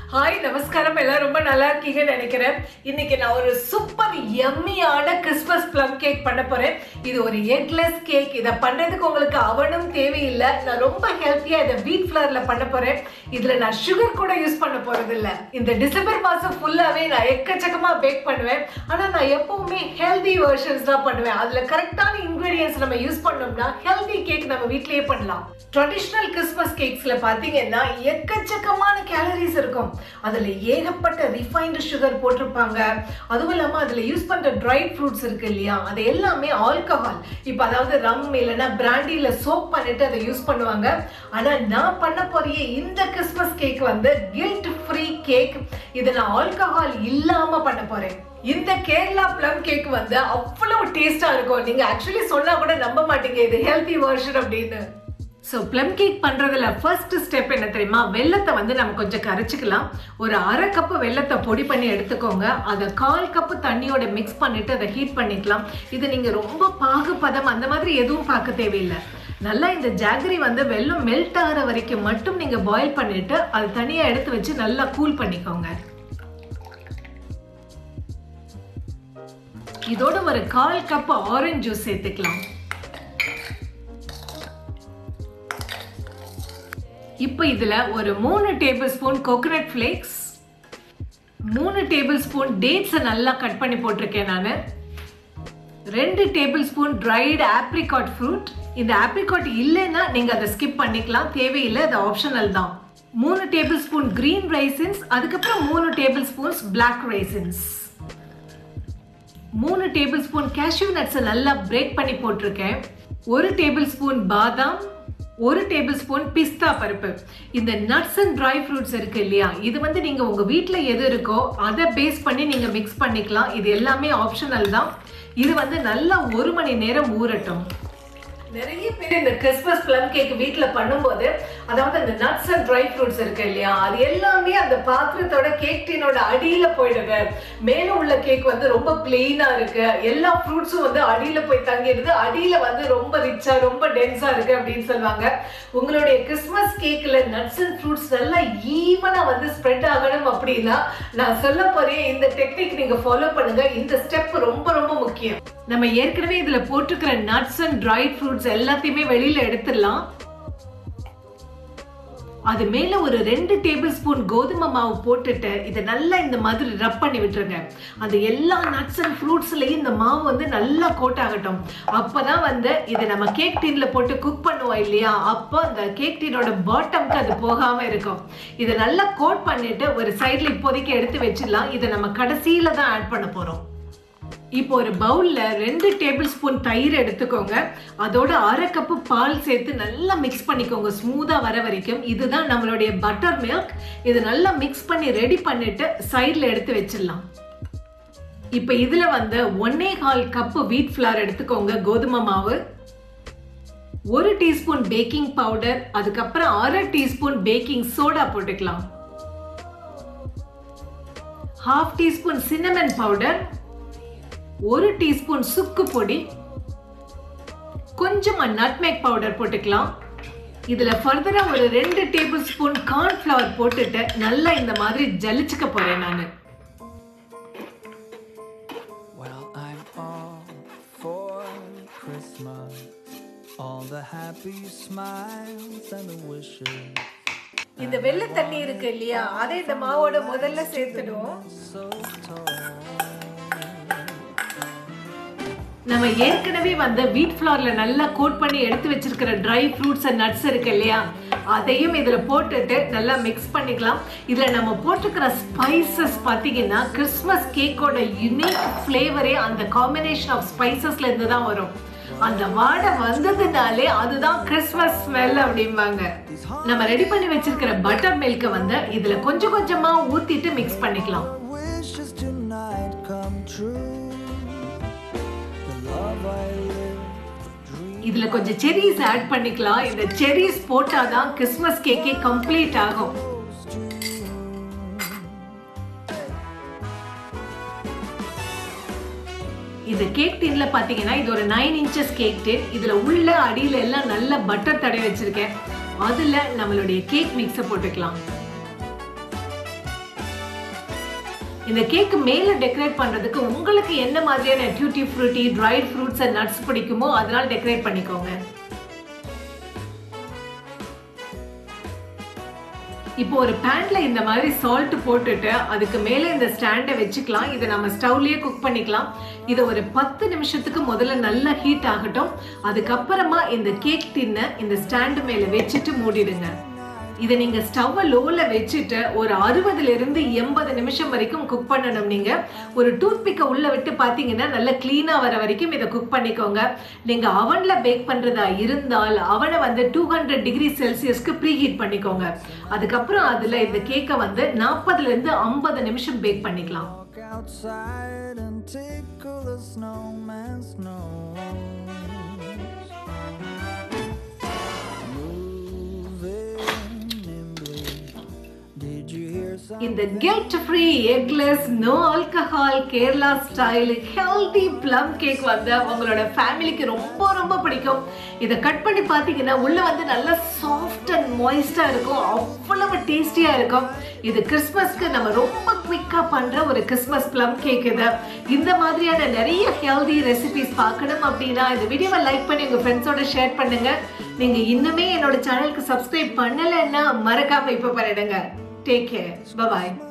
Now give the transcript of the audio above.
Hi நமஸ்காரம் எல்லாம் ரொம்ப நல்லா இருக்கீங்கன்னு நினைக்கிறேன் இன்னைக்கு நான் ஒரு சூப்பர் எம்மியான கிறிஸ்மஸ் ப்ளம் கேக் பண்ண போறேன் இது ஒரு எக்லெஸ் கேக் இதை பண்றதுக்கு உங்களுக்கு அவனும் தேவையில்லை நான் ரொம்ப ஹெல்த்தியா இதை வீட் ஃபிளவர்ல பண்ண போறேன் இதுல நான் சுகர் கூட யூஸ் பண்ண போறது இல்ல இந்த டிசம்பர் மாசம் ஃபுல்லாவே நான் எக்கச்சக்கமா பேக் பண்ணுவேன் ஆனா நான் எப்பவுமே ஹெல்தி வெர்ஷன்ஸ் தான் பண்ணுவேன் அதுல கரெக்டான இன்கிரீடியன்ஸ் நம்ம யூஸ் பண்ணோம்னா ஹெல்தி கேக் நம்ம வீட்லயே பண்ணலாம் ட்ரெடிஷ்னல் கிறிஸ்மஸ் கேக்ஸ்ல பாத்தீங்கன்னா எக்கச்சக்கமான கேலரிஸ் இருக்கும் அதுல ஏகப்பட்ட ரிஃபைன்டு சுகர் போட்டிருப்பாங்க அதுவும் இல்லாம அதுல யூஸ் பண்ற ட்ரை ஃப்ரூட்ஸ் இருக்கு இல்லையா அது எல்லாமே ஆல்கஹால் இப்போ அதாவது ரம் இல்லைன்னா பிராண்டில சோப் பண்ணிட்டு அதை யூஸ் பண்ணுவாங்க ஆனா நான் பண்ண போறிய இந்த கிறிஸ்மஸ் கேக் வந்து கில்ட் ஃப்ரீ கேக் இதை நான் ஆல்கஹால் இல்லாம பண்ண போறேன் இந்த கேரளா ப்ளம் கேக் வந்து அவ்வளவு டேஸ்டா இருக்கும் நீங்க ஆக்சுவலி சொன்னா கூட நம்ப மாட்டீங்க இது ஹெல்தி வெர்ஷன் அப்படின்னு ஸோ ப்ளம் கேக் பண்ணுறதுல ஃபர்ஸ்ட் ஸ்டெப் என்ன தெரியுமா வெள்ளத்தை வந்து நம்ம கொஞ்சம் கரைச்சிக்கலாம் ஒரு அரை கப்பு வெள்ளத்தை பொடி பண்ணி எடுத்துக்கோங்க அதை கால் கப்பு தண்ணியோட மிக்ஸ் பண்ணிட்டு அதை ஹீட் பண்ணிக்கலாம் இது நீங்கள் ரொம்ப பாகுபதம் அந்த மாதிரி எதுவும் பார்க்க தேவையில்லை நல்லா இந்த ஜாகரி வந்து வெள்ளம் மெல்ட் ஆகிற வரைக்கும் மட்டும் நீங்கள் பாயில் பண்ணிட்டு அது தனியாக எடுத்து வச்சு நல்லா கூல் பண்ணிக்கோங்க இதோட ஒரு கால் கப் ஆரஞ்சு ஜூஸ் சேர்த்துக்கலாம் இப்போ இதில் ஒரு மூணு டேபிள் ஸ்பூன் கோகனட் ஃப்ளேக்ஸ் மூணு டேபிள் ஸ்பூன் டேட்ஸை நல்லா கட் பண்ணி போட்டிருக்கேன் நான் ரெண்டு tablespoon dried apricot fruit இந்த ஆப்ரிகாட் இல்லைன்னா நீங்கள் அதை ஸ்கிப் பண்ணிக்கலாம் தேவையில்லை அது ஆப்ஷனல் தான் மூணு டேபிள் ஸ்பூன் க்ரீன் ரைசின்ஸ் அதுக்கப்புறம் மூணு டேபிள் ஸ்பூன்ஸ் பிளாக் ரைசின்ஸ் மூணு டேபிள் ஸ்பூன் கேஷ்யூ நட்ஸை நல்லா பிரேக் பண்ணி போட்டிருக்கேன் ஒரு டேபிள் ஸ்பூன் பாதாம் ஒரு டேபிள் ஸ்பூன் பிஸ்தா பருப்பு இந்த நட்ஸ் அண்ட் ட்ரை ஃப்ரூட்ஸ் இருக்கு இல்லையா இது வந்து நீங்க உங்க வீட்டில் எது இருக்கோ அதை பேஸ் பண்ணி நீங்க மிக்ஸ் பண்ணிக்கலாம் இது எல்லாமே ஆப்ஷனல் தான் இது வந்து நல்லா ஒரு மணி நேரம் ஊறட்டும் நிறைய பேர் இந்த கிறிஸ்மஸ் ப்ளம் கேக் வீட்டில் பண்ணும்போது அதாவது அந்த நட்ஸ் அண்ட் ட்ரை ஃப்ரூட்ஸ் இருக்கு இல்லையா அது எல்லாமே அந்த பாத்திரத்தோட கேக் டீனோட அடியில போயிடுது மேல உள்ள கேக் வந்து ரொம்ப பிளெயினா இருக்கு எல்லா ஃப்ரூட்ஸும் வந்து அடியில போய் தங்கிடுது அடியில வந்து ரொம்ப ரிச்சா ரொம்ப டென்ஸா இருக்கு அப்படின்னு சொல்லுவாங்க உங்களுடைய கிறிஸ்மஸ் கேக்ல நட்ஸ் அண்ட் ஃப்ரூட்ஸ் நல்லா ஈவனா வந்து ஸ்ப்ரெட் ஆகணும் அப்படின்னா நான் சொல்ல போறேன் இந்த டெக்னிக் நீங்க ஃபாலோ பண்ணுங்க இந்த ஸ்டெப் ரொம்ப ரொம்ப முக்கியம் நம்ம ஏற்கனவே இதுல போட்டிருக்கிற நட்ஸ் அண்ட் ட்ரை ஃப்ரூட்ஸ் எல்லாத்தையுமே வெளியில எடுத்துடலாம் அது மேல ஒரு ரெண்டு டேபிள் ஸ்பூன் கோதுமை மாவு போட்டுட்டு இதை நல்லா இந்த மாதிரி ரப் பண்ணி விட்டுருங்க அந்த எல்லா நட்ஸ் அண்ட் ஃப்ரூட்ஸ்லயும் இந்த மாவு வந்து நல்லா கோட் ஆகட்டும் அப்பதான் வந்து இதை நம்ம கேக் டீன்ல போட்டு குக் பண்ணுவோம் இல்லையா அப்போ அந்த கேக் டீனோட பாட்டம்க்கு அது போகாம இருக்கும் இதை நல்லா கோட் பண்ணிட்டு ஒரு சைட்ல இப்போதைக்கு எடுத்து வச்சிடலாம் இதை நம்ம கடைசியில தான் ஆட் பண்ண போறோம் இப்போ ஒரு பவுல்ல ரெண்டு டேபிள் ஸ்பூன் தயிர் எடுத்துக்கோங்க அதோட அரை கப்பு பால் சேர்த்து நல்லா மிக்ஸ் பண்ணிக்கோங்க ஸ்மூதா வர வரைக்கும் இதுதான் நம்மளுடைய பட்டர் மில்க் இது நல்லா மிக்ஸ் பண்ணி ரெடி பண்ணிட்டு சைட்ல எடுத்து வச்சிடலாம் இப்போ இதுல வந்து ஒன்னே கால் கப்பு வீட் ஃபிளார் எடுத்துக்கோங்க கோதுமை மாவு ஒரு டீஸ்பூன் பேக்கிங் பவுடர் அதுக்கப்புறம் அரை டீஸ்பூன் பேக்கிங் சோடா போட்டுக்கலாம் ஹாஃப் டீஸ்பூன் சின்னமன் பவுடர் ஒரு டீஸ்பூன் சுக்கு பொடி கொஞ்சமா நட்மேக் பவுடர் போட்டுக்கலாம் இதுல ஃபர்தரா ஒரு ரெண்டு டேபிள் ஸ்பூன் கார்ன்ஃப்ளவர் போட்டுட்டு நல்லா இந்த மாதிரி ஜலிச்சுக்க போறேன் நான் Well, I'm all for Christmas. All the happy smiles and the wishes. இந்த வெள்ளை தண்ணி இருக்கு இல்லையா அதை இந்த மாவோட முதல்ல சேர்த்துடுவோம் So tall. நம்ம ஏற்கனவே வந்து வீட் ஃப்ளார்ல நல்லா கோட் பண்ணி எடுத்து வச்சிருக்கிற ட்ரை ஃப்ரூட்ஸ் அண்ட் நட்ஸ் இருக்கு இல்லையா அதையும் இதுல போட்டுட்டு நல்லா மிக்ஸ் பண்ணிக்கலாம் இதுல நம்ம போட்டுக்கிற ஸ்பைசஸ் பாத்தீங்கன்னா கிறிஸ்மஸ் கேக்கோட யுனிக் ஃப்ளேவரே அந்த காம்பினேஷன் ஆஃப் ஸ்பைசஸ்ல இருந்து தான் வரும் அந்த வாடை வந்ததுனாலே அதுதான் கிறிஸ்மஸ் ஸ்மெல் அப்படிம்பாங்க நம்ம ரெடி பண்ணி வச்சிருக்கிற பட்டர் மில்கை வந்து இதுல கொஞ்சம் கொஞ்சமா ஊத்திட்டு மிக்ஸ் பண்ணிக்கலாம் Wishes tonight come true. The love I live, dream. இதுல கொஞ்சம் செரிஸ் ஆட் பண்ணிக்கலாம் இந்த செரிஸ் போட்டாதான் கிறிஸ்மஸ் கேக்கே கம்ப்ளீட் ஆகும் இந்த கேக் டின்ல பாத்தீங்கன்னா இது ஒரு நைன் இன்ச்சஸ் கேக் டின் இதுல உள்ள அடியில எல்லாம் நல்ல பட்டர் தடவி வச்சிருக்கேன் அதுல நம்மளுடைய கேக் மிக்ஸை போட்டுக்கலாம் இந்த கேக் மேல டெக்கரேட் பண்றதுக்கு உங்களுக்கு என்ன மாதிரியான tutti frutti dried fruits and nuts பிடிக்குமோ அதனால டெக்கரேட் பண்ணிக்கோங்க இப்போ ஒரு பேன்ல இந்த மாதிரி சால்ட் போட்டுட்டு அதுக்கு மேலே இந்த ஸ்டாண்டை வச்சுக்கலாம் இதை நம்ம ஸ்டவ்லயே குக் பண்ணிக்கலாம் இதை ஒரு பத்து நிமிஷத்துக்கு முதல்ல நல்லா ஹீட் ஆகட்டும் அதுக்கப்புறமா இந்த கேக் டின்னை இந்த ஸ்டாண்டு மேலே வச்சுட்டு மூடிடுங்க இதை நீங்க ஸ்டவ்வை லோல வச்சுட்டு ஒரு அறுபதுல இருந்து எண்பது நிமிஷம் வரைக்கும் குக் பண்ணணும் நீங்க ஒரு டூத் பிக்கை உள்ள விட்டு பாத்தீங்கன்னா நல்லா கிளீனா வர வரைக்கும் இதை குக் பண்ணிக்கோங்க நீங்க அவன்ல பேக் பண்றதா இருந்தால் அவனை வந்து டூ ஹண்ட்ரட் டிகிரி செல்சியஸ்க்கு ப்ரீ ஹீட் பண்ணிக்கோங்க அதுக்கப்புறம் அதுல இந்த கேக்கை வந்து நாற்பதுல இருந்து ஐம்பது நிமிஷம் பேக் பண்ணிக்கலாம் Walk outside and tickle the snowman's nose. Moving nimbly. Did you hear something? இந்த guilt free eggless no alcohol Kerala style healthy plum cake வந்து உங்களோட ஃபேமிலிக்கு ரொம்ப ரொம்ப பிடிக்கும் இதை கட் பண்ணி பார்த்தீங்கன்னா உள்ள வந்து நல்லா சாஃப்ட் அண்ட் மாய்ஸ்டா இருக்கும் அவ்வளவு டேஸ்டியா இருக்கும் இது கிறிஸ்மஸ்க்கு நம்ம ரொம்ப குவிக்கா பண்ற ஒரு கிறிஸ்மஸ் ப்ளம் கேக் இது இந்த மாதிரியான நிறைய ஹெல்தி ரெசிபிஸ் பார்க்கணும் அப்படின்னா இந்த வீடியோவை லைக் பண்ணி உங்க ஃப்ரெண்ட்ஸோட ஷேர் பண்ணுங்க நீங்க இன்னுமே என்னோட சேனலுக்கு சப்ஸ்கிரைப் பண்ணலைன்னா மறக்காம இப்போ பண்ணிடுங்க டேக் கேர் பபாய்